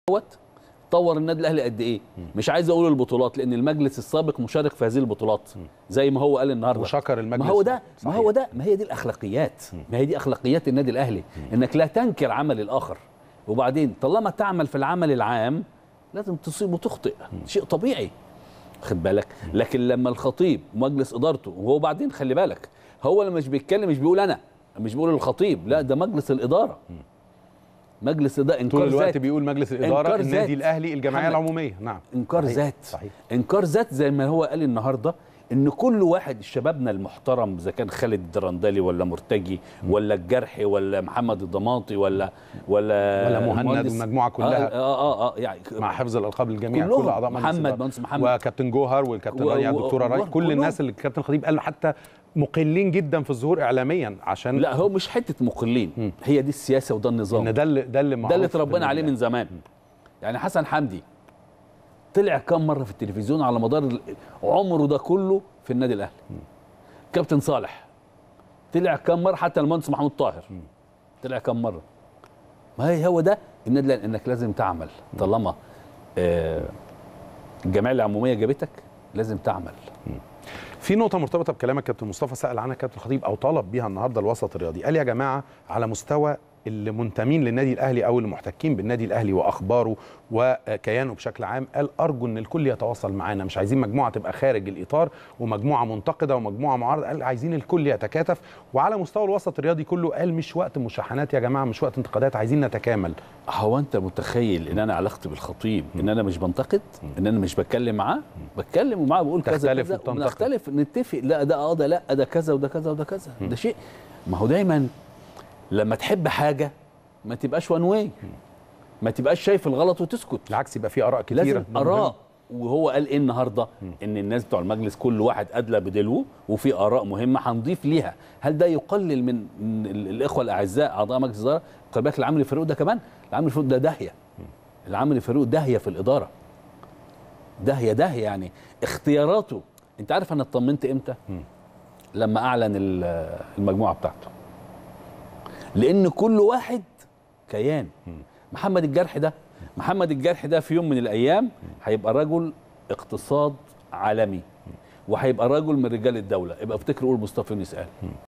دوت طور النادي الاهلي قد ايه مش عايز اقول البطولات لان المجلس السابق مشارك في هذه البطولات زي ما هو قال النهارده وشكر المجلس ما هو ده ما صحيح. هو ده ما هي دي الاخلاقيات ما هي دي اخلاقيات النادي الاهلي انك لا تنكر عمل الاخر وبعدين طالما تعمل في العمل العام لازم تصيب وتخطئ شيء طبيعي خد بالك لكن لما الخطيب ومجلس ادارته وهو بعدين خلي بالك هو اللي مش بيتكلم مش بيقول انا مش بيقول الخطيب لا ده مجلس الاداره مجلس الاداره انكار طول الوقت ذات بيقول مجلس الاداره إنكار النادي ذات. الاهلي الجمعيه محمد. العموميه نعم انكار صحيح. ذات صحيح انكار ذات زي ما هو قال النهارده ان كل واحد شبابنا المحترم اذا كان خالد الدرندلي ولا مرتجي ولا الجرحي ولا محمد الضماطي ولا ولا ولا مهند المهندس- والمجموعة كلها. اه اه, آه, آه يعني مع حفظ الالقاب للجميع كلهم. كل اعضاء مجلس محمد الإدارة. مهندس محمد. وكابتن جوهر والكابتن و- رانيا و- الدكتوره راي و- كل كلهم. الناس اللي الكابتن خطيب قال حتى مقلين جدا في الظهور اعلاميا عشان لا هو مش حته مقلين هي دي السياسه وده النظام ان ده اللي ده اللي ده اللي معروف اتربينا عليه من زمان يعني حسن حمدي طلع كم مره في التلفزيون على مدار ال- عمره ده كله في النادي الاهلي كابتن صالح طلع كم مره حتى المهندس محمود طاهر طلع كم مره ما هي هو ده النادي الأهلي، انك لازم تعمل طالما آه، الجمعيه العموميه جابتك لازم تعمل في نقطة مرتبطة بكلامك كابتن مصطفى سأل عنها كابتن خطيب أو طلب بيها النهاردة الوسط الرياضي قال يا جماعة على مستوى اللي منتمين للنادي الأهلي أو اللي محتكين بالنادي الأهلي وأخباره وكيانه بشكل عام قال أرجو أن الكل يتواصل معانا مش عايزين مجموعة تبقى خارج الإطار ومجموعة منتقدة ومجموعة معارضة قال عايزين الكل يتكاتف وعلى مستوى الوسط الرياضي كله قال مش وقت مشاحنات يا جماعة مش وقت انتقادات عايزين نتكامل هو انت متخيل ان انا علاقتي بالخطيب ان انا مش بنتقد ان انا مش بتكلم معاه بتكلم ومعاه بقول كذا تختلف كذا وبتنتقد. ونختلف نتفق لا ده اه ده لا ده كذا وده كذا وده كذا ده شيء ما هو دايما لما تحب حاجه ما تبقاش وان واي ما تبقاش شايف الغلط وتسكت بالعكس يبقى في آراء كتيرة لازم اراء وهو قال ايه النهارده ان الناس بتوع المجلس كل واحد ادلى بدلوه وفي اراء مهمه هنضيف ليها هل ده يقلل من من ال- الاخوه الاعزاء اعضاء مجلس الاداره خلي بالك العامل الفاروق ده كمان العامل الفاروق ده داهيه العامل الفاروق داهيه في الاداره داهيه داهيه يعني اختياراته انت عارف انا اطمنت امتى لما اعلن ال- المجموعه بتاعته لان كل واحد كيان محمد الجرح ده محمد الجرح ده في يوم من الايام هيبقى رجل اقتصاد عالمي وهيبقى رجل من رجال الدوله يبقى افتكر قول مصطفى يونس قال